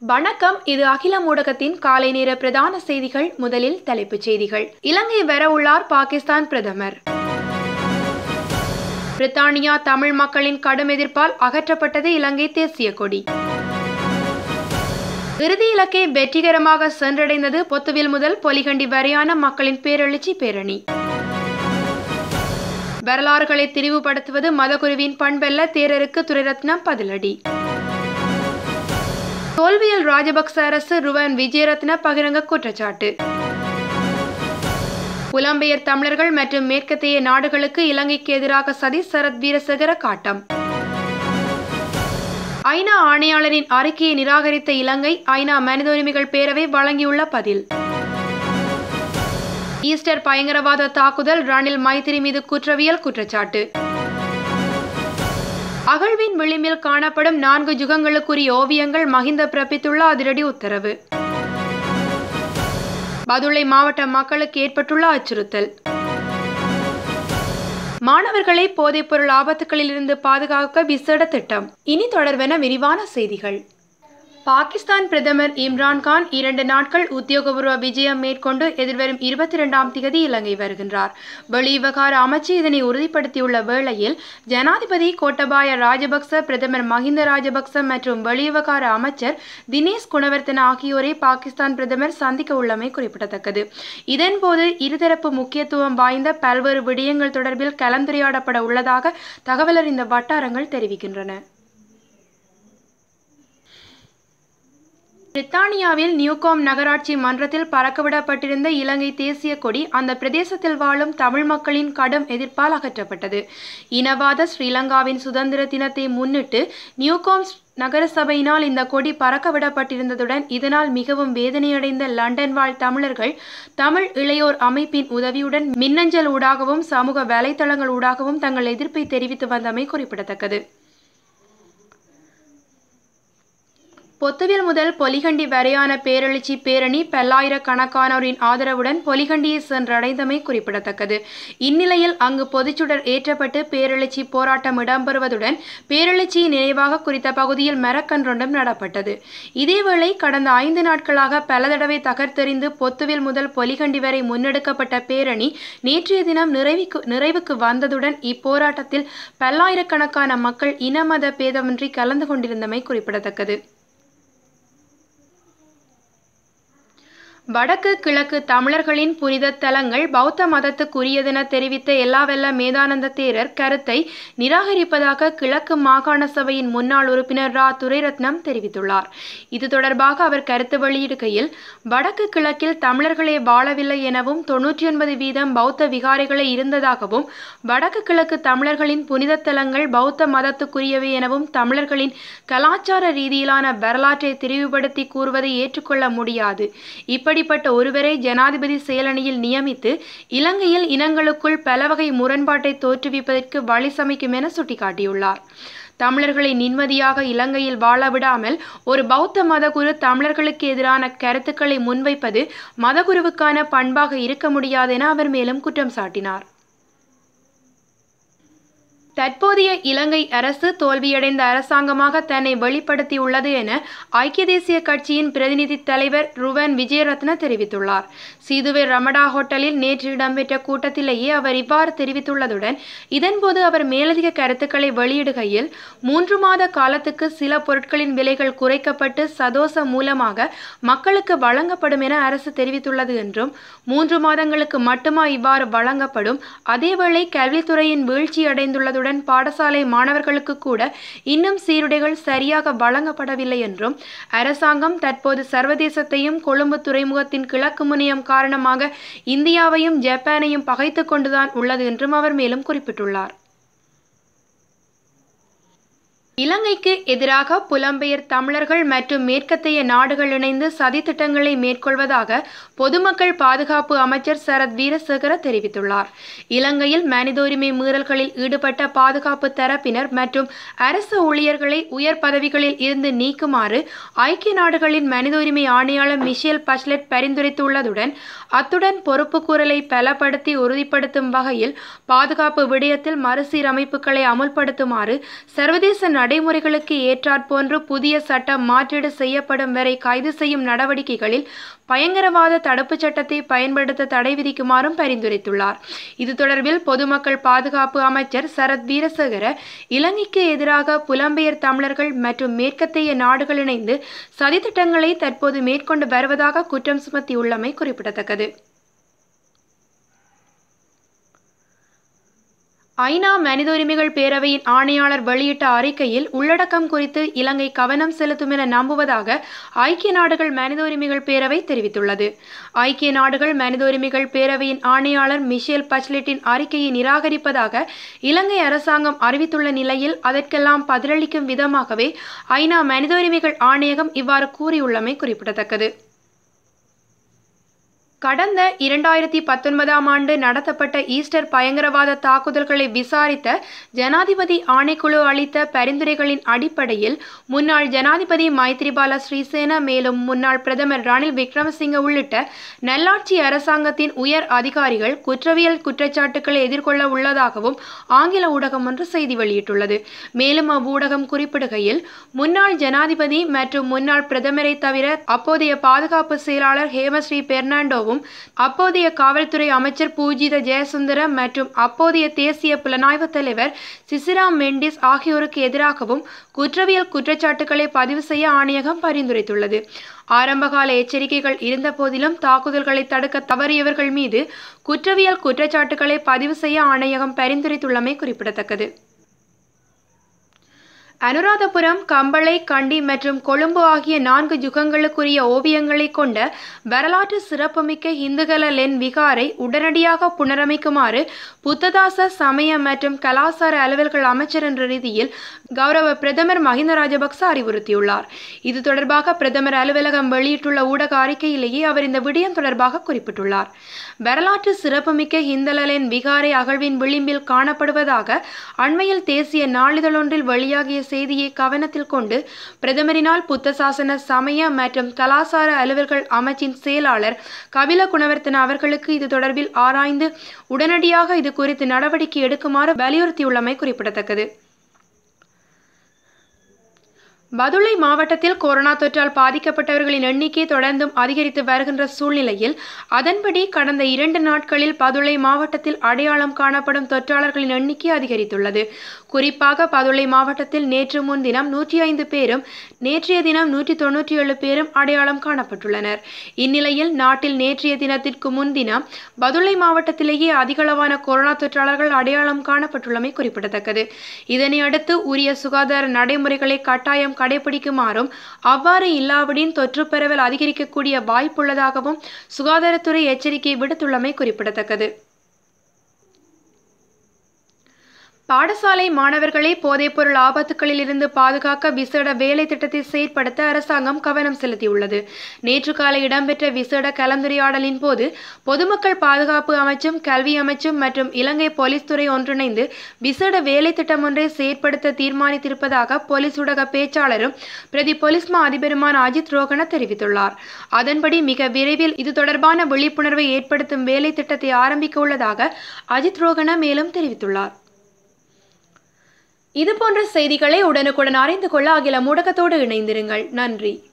வணக்கம் இது அகில ஊடகத்தின் காலை நேர பிரதான செய்திகள் முதலில் தலைப்புச் செய்திகள் இலங்கை வரவுள்ளார் பாகிஸ்தான் பிரதமர் பிரித்தானியா தமிழ் மக்களின் கடும் எதிர்ப்பால் அகற்றப்பட்டது இலங்கை தேசிய கொடி இறுதி இலக்கை வெற்றிகரமாக சென்றடைந்தது பொத்துவில் முதல் பொலிகண்டி வரையான மக்களின் பேரெழுச்சி பேரணி வரலாறுகளை திரிவுபடுத்துவது மதகுருவின் பண்பெல்ல தேரருக்கு துரைரத்னம் பதிலடி தோல்வியில் ராஜபக்ச அரசு ருவன் விஜயரத்ன பகிரங்க குற்றச்சாட்டு புலம்பெயர் தமிழர்கள் மற்றும் மேற்கத்திய நாடுகளுக்கு இலங்கைக்கு எதிராக சதி சரத் வீரசேகர காட்டம் ஐநா ஆணையாளரின் அறிக்கையை நிராகரித்த இலங்கை ஐநா மனித உரிமைகள் பேரவை வழங்கியுள்ள பதில் ஈஸ்டர் பயங்கரவாத தாக்குதல் ரணில் மைத்திரி மீது குற்றவியல் குற்றச்சாட்டு அகழ்வின் விளிம்பில் காணப்படும் நான்கு யுகங்களுக்குரிய ஓவியங்கள் மஹிந்த பிறப்பித்துள்ள அதிரடி உத்தரவு பதுளை மாவட்ட மக்களுக்கு ஏற்பட்டுள்ள அச்சுறுத்தல் மாணவர்களை போதைப்பொருள் ஆபத்துகளிலிருந்து பாதுகாக்க விசேட திட்டம் இனி தொடர்வென விரிவான செய்திகள் பாகிஸ்தான் பிரதமர் இம்ரான்கான் இரண்டு நாட்கள் உத்தியோகபூர்வ விஜயம் மேற்கொண்டு எதிர்வரும் இருபத்தி இரண்டாம் திகதி இலங்கை வருகின்றார் வெளிவிவகார அமைச்சு இதனை உறுதிப்படுத்தியுள்ள வேளையில் ஜனாதிபதி கோட்டபாய ராஜபக்ச பிரதமர் மஹிந்த ராஜபக்ச மற்றும் வெளிவிவகார அமைச்சர் தினேஷ் குணவர்த்தன ஆகியோரை பாகிஸ்தான் பிரதமர் சந்திக்க உள்ளமை குறிப்பிடத்தக்கது இதன்போது இருதரப்பு முக்கியத்துவம் வாய்ந்த பல்வேறு விடயங்கள் தொடர்பில் கலந்துரையாடப்பட உள்ளதாக தகவலறிந்த வட்டாரங்கள் தெரிவிக்கின்றன பிரித்தானியாவில் நியூகாம் நகராட்சி மன்றத்தில் பறக்கவிடப்பட்டிருந்த இலங்கை தேசிய கொடி அந்த பிரதேசத்தில் வாழும் தமிழ் மக்களின் கடும் எதிர்ப்பால் அகற்றப்பட்டது இனவாத ஸ்ரீலங்காவின் சுதந்திர தினத்தை முன்னிட்டு நியூகாம் நகர சபையினால் இந்த கொடி பறக்கவிடப்பட்டிருந்ததுடன் இதனால் மிகவும் வேதனையடைந்த லண்டன் வாழ் தமிழர்கள் தமிழ் இளையோர் அமைப்பின் உதவியுடன் மின்னஞ்சல் ஊடாகவும் சமூக வலைதளங்கள் ஊடாகவும் தங்கள் எதிர்ப்பை தெரிவித்து வந்தமை குறிப்பிடத்தக்கது பொத்துவில் முதல் பொலிகண்டி வரையான பேரெழுச்சி பேரணி பல்லாயிரக்கணக்கானோரின் ஆதரவுடன் பொலிகண்டியை சென்றடைந்தமை குறிப்பிடத்தக்கது இந்நிலையில் அங்கு பொதுச்சுடர் ஏற்றப்பட்டு பேரெழுச்சி போராட்டம் இடம்பெறுவதுடன் பேரெழுச்சி நினைவாக குறித்த பகுதியில் மரக்கன்றொன்றும் நடப்பட்டது இதேவேளை கடந்த ஐந்து நாட்களாக பல தடவை தகர்த்தெறிந்து பொத்துவில் முதல் பொலிகண்டி வரை முன்னெடுக்கப்பட்ட பேரணி நேற்றைய தினம் நிறைவுக்கு நிறைவுக்கு வந்ததுடன் இப்போராட்டத்தில் பல்லாயிரக்கணக்கான மக்கள் இனமத பேதமின்றி கலந்து கொண்டிருந்தமை குறிப்பிடத்தக்கது வடக்கு கிழக்கு தமிழர்களின் புனித தலங்கள் பௌத்த மதத்துக்குரியதென தெரிவித்த எல்லாவெல்ல மேதானந்த தேரர் கருத்தை நிராகரிப்பதாக கிழக்கு மாகாண சபையின் முன்னாள் உறுப்பினர் ரா துரைரத்னம் தெரிவித்துள்ளார் இது தொடர்பாக அவர் கருத்து வெளியிடுகையில் வடக்கு கிழக்கில் தமிழர்களே வாழவில்லை எனவும் தொன்னூற்றி ஒன்பது வீதம் பௌத்த விகாரைகளே இருந்ததாகவும் வடக்கு கிழக்கு தமிழர்களின் புனித தலங்கள் பௌத்த மதத்துக்குரியவை எனவும் தமிழர்களின் கலாச்சார ரீதியிலான வரலாற்றை திரிவுபடுத்தி கூறுவதை ஏற்றுக்கொள்ள முடியாது இப்படி இப்படிப்பட்ட ஒருவரை ஜனாதிபதி செயலணியில் நியமித்து இலங்கையில் இனங்களுக்குள் பல வகை முரண்பாட்டை தோற்றுவிப்பதற்கு வழி சமைக்கும் என சுட்டிக்காட்டியுள்ளார் தமிழர்களை நிம்மதியாக இலங்கையில் வாழ விடாமல் ஒரு பௌத்த மதகுரு தமிழர்களுக்கு எதிரான கருத்துக்களை முன்வைப்பது மதகுருவுக்கான பண்பாக இருக்க முடியாது என அவர் மேலும் குற்றம் சாட்டினார் தற்போதைய இலங்கை அரசு தோல்வியடைந்த அரசாங்கமாக தன்னை வெளிப்படுத்தியுள்ளது என ஐக்கிய தேசிய கட்சியின் பிரதிநிதி தலைவர் ருவன் விஜயரத்ன தெரிவித்துள்ளார் சீதுவே ரமடா ஹோட்டலில் நேற்று இடம்பெற்ற கூட்டத்திலேயே அவர் இவ்வாறு தெரிவித்துள்ளதுடன் இதன்போது அவர் மேலதிக கருத்துக்களை வெளியிடுகையில் மூன்று மாத காலத்துக்கு சில பொருட்களின் விலைகள் குறைக்கப்பட்டு சதோச மூலமாக மக்களுக்கு வழங்கப்படும் என அரசு தெரிவித்துள்ளது என்றும் மூன்று மாதங்களுக்கு மட்டுமா இவ்வாறு வழங்கப்படும் அதேவேளை கல்வித்துறையின் வீழ்ச்சி அடைந்துள்ளதுடன் உடன் பாடசாலை மாணவர்களுக்கு கூட இன்னும் சீருடைகள் சரியாக வழங்கப்படவில்லை என்றும் அரசாங்கம் தற்போது சர்வதேசத்தையும் கொழும்பு துறைமுகத்தின் கிழக்கு முனையம் காரணமாக இந்தியாவையும் ஜப்பானையும் பகைத்து கொண்டுதான் உள்ளது என்றும் அவர் மேலும் குறிப்பிட்டுள்ளார் இலங்கைக்கு எதிராக புலம்பெயர் தமிழர்கள் மற்றும் மேற்கத்தைய நாடுகள் இணைந்து சதித்திட்டங்களை மேற்கொள்வதாக பொதுமக்கள் பாதுகாப்பு அமைச்சர் சரத் வீரசேகர தெரிவித்துள்ளார் இலங்கையில் மனித உரிமை மீறல்களில் ஈடுபட்ட பாதுகாப்பு தரப்பினர் மற்றும் அரசு ஊழியர்களை உயர் பதவிகளில் இருந்து நீக்குமாறு ஐக்கிய நாடுகளின் மனித உரிமை ஆணையாளர் மிஷேல் பச்லெட் பரிந்துரைத்துள்ளதுடன் அத்துடன் பொறுப்புக்கூறலை பலப்படுத்தி உறுதிப்படுத்தும் வகையில் பாதுகாப்பு விடயத்தில் மறுசீரமைப்புகளை அமுல்படுத்துமாறு சர்வதேச நடைமுறைகளுக்கு ஏற்றாற்போன்று புதிய சட்டம் மாற்றீடு செய்யப்படும் வரை கைது செய்யும் நடவடிக்கைகளில் பயங்கரவாத தடுப்புச் சட்டத்தை பயன்படுத்த தடை விதிக்குமாறும் பரிந்துரைத்துள்ளார் இது தொடர்பில் பொதுமக்கள் பாதுகாப்பு அமைச்சர் சரத் வீரசேகர இலங்கைக்கு எதிராக புலம்பெயர் தமிழர்கள் மற்றும் மேற்கத்தைய நாடுகள் இணைந்து சதித்திட்டங்களை தற்போது மேற்கொண்டு வருவதாக குற்றம் சுமத்தியுள்ளமை குறிப்பிடத்தக்கது ஐநா மனித உரிமைகள் பேரவையின் ஆணையாளர் வெளியிட்ட அறிக்கையில் உள்ளடக்கம் குறித்து இலங்கை கவனம் செலுத்தும் என நம்புவதாக ஐக்கிய நாடுகள் மனித உரிமைகள் பேரவை தெரிவித்துள்ளது ஐக்கிய நாடுகள் மனித உரிமைகள் பேரவையின் ஆணையாளர் மிஷேல் பச்லெட்டின் அறிக்கையை நிராகரிப்பதாக இலங்கை அரசாங்கம் அறிவித்துள்ள நிலையில் அதற்கெல்லாம் பதிலளிக்கும் விதமாகவே ஐநா மனித உரிமைகள் ஆணையகம் இவ்வாறு கூறியுள்ளமை குறிப்பிடத்தக்கது கடந்த இரண்டாயிரத்தி பத்தொன்பதாம் ஆண்டு நடத்தப்பட்ட ஈஸ்டர் பயங்கரவாத தாக்குதல்களை விசாரித்த ஜனாதிபதி ஆணைக்குழு அளித்த பரிந்துரைகளின் அடிப்படையில் முன்னாள் ஜனாதிபதி மைத்ரிபால ஸ்ரீசேன மேலும் முன்னாள் பிரதமர் ரணில் விக்ரமசிங்க உள்ளிட்ட நல்லாட்சி அரசாங்கத்தின் உயர் அதிகாரிகள் குற்றவியல் குற்றச்சாட்டுக்களை எதிர்கொள்ள உள்ளதாகவும் ஆங்கில ஊடகம் ஒன்று செய்தி வெளியிட்டுள்ளது மேலும் அவ்வூடகம் குறிப்பிடுகையில் முன்னாள் ஜனாதிபதி மற்றும் முன்னாள் பிரதமரை தவிர அப்போதைய பாதுகாப்பு செயலாளர் ஹேமஸ்ரீ பெர்னாண்டோ ஆகவும் அப்போதைய காவல்துறை அமைச்சர் பூஜித ஜெயசுந்தர மற்றும் அப்போதைய தேசிய புலனாய்வு தலைவர் சிசிராம் மெண்டிஸ் ஆகியோருக்கு எதிராகவும் குற்றவியல் குற்றச்சாட்டுக்களை பதிவு செய்ய ஆணையகம் பரிந்துரைத்துள்ளது ஆரம்பகால எச்சரிக்கைகள் இருந்தபோதிலும் தாக்குதல்களை தடுக்க தவறியவர்கள் மீது குற்றவியல் குற்றச்சாட்டுக்களை பதிவு செய்ய ஆணையகம் பரிந்துரைத்துள்ளமை குறிப்பிடத்தக்கது அனுராதபுரம் கம்பளை கண்டி மற்றும் கொழும்பு ஆகிய நான்கு யுகங்களுக்குரிய ஓவியங்களை கொண்ட வரலாற்று சிறப்புமிக்க இந்துகல லென் விகாரை உடனடியாக புனரமைக்குமாறு புத்ததாச சமய மற்றும் கலாசார அலுவல்கள் அமைச்சர் என்ற ரீதியில் கௌரவ பிரதமர் மஹிந்த ராஜபக்ச அறிவுறுத்தியுள்ளார் இது தொடர்பாக பிரதமர் அலுவலகம் வெளியிட்டுள்ள ஊடக அறிக்கையிலேயே அவர் இந்த விடயம் தொடர்பாக குறிப்பிட்டுள்ளார் வரலாற்று சிறப்புமிக்க இந்தலலின் விகாரை அகழ்வின் விளிம்பில் காணப்படுவதாக அண்மையில் தேசிய நாளிதழொன்றில் வெளியாகிய செய்தியை கவனத்தில் கொண்டு பிரதமரினால் புத்த சாசன சமய மற்றும் கலாசார அலுவல்கள் அமைச்சின் செயலாளர் கபில குணவர்த்தன அவர்களுக்கு இது தொடர்பில் ஆராய்ந்து உடனடியாக இது குறித்து நடவடிக்கை எடுக்குமாறு வலியுறுத்தியுள்ளமை குறிப்பிடத்தக்கது பதுளை மாவட்டத்தில் கொரோனா தொற்றால் பாதிக்கப்பட்டவர்களின் எண்ணிக்கை தொடர்ந்தும் அதிகரித்து வருகின்ற சூழ்நிலையில் அதன்படி கடந்த இரண்டு நாட்களில் பதுளை மாவட்டத்தில் அடையாளம் காணப்படும் தொற்றாளர்களின் எண்ணிக்கை அதிகரித்துள்ளது குறிப்பாக பதுளை மாவட்டத்தில் நேற்று முன்தினம் நூற்றி ஐந்து பேரும் நேற்றைய தினம் நூற்றி தொன்னூற்றி ஏழு பேரும் அடையாளம் காணப்பட்டுள்ளனர் இந்நிலையில் நாட்டில் நேற்றைய தினத்திற்கு முன்தினம் பதுளை மாவட்டத்திலேயே அதிகளவான கொரோனா தொற்றாளர்கள் அடையாளம் காணப்பட்டுள்ளமை குறிப்பிடத்தக்கது இதனை அடுத்து உரிய சுகாதார நடைமுறைகளை கட்டாயம் கடைபிடிக்குமாறும் அவ்வாறு இல்லாவிடின் தொற்று பரவல் அதிகரிக்கக்கூடிய வாய்ப்புள்ளதாகவும் சுகாதாரத்துறை எச்சரிக்கை விடுத்துள்ளமை குறிப்பிடத்தக்கது பாடசாலை மாணவர்களை போதைப்பொருள் ஆபத்துகளில் இருந்து பாதுகாக்க விசேட வேலை திட்டத்தை செயற்படுத்த அரசாங்கம் கவனம் செலுத்தியுள்ளது நேற்று காலை இடம்பெற்ற விசேட கலந்துரையாடலின் போது பொதுமக்கள் பாதுகாப்பு அமைச்சும் கல்வி அமைச்சும் மற்றும் இலங்கை போலீஸ் துறை ஒன்றிணைந்து விசேட வேலை திட்டம் ஒன்றை செயற்படுத்த தீர்மானித்திருப்பதாக போலீஸ் ஊடக பேச்சாளரும் பிரதி போலீஸ் மா அதிபருமான அஜித் ரோகன தெரிவித்துள்ளார் அதன்படி மிக விரைவில் இது தொடர்பான விழிப்புணர்வை ஏற்படுத்தும் வேலை திட்டத்தை ஆரம்பிக்க உள்ளதாக அஜித் ரோகன மேலும் தெரிவித்துள்ளார் இதுபோன்ற செய்திகளை உடனுக்குடன் அறிந்து கொள்ள அகில ஊடகத்தோடு இணைந்திருங்கள் நன்றி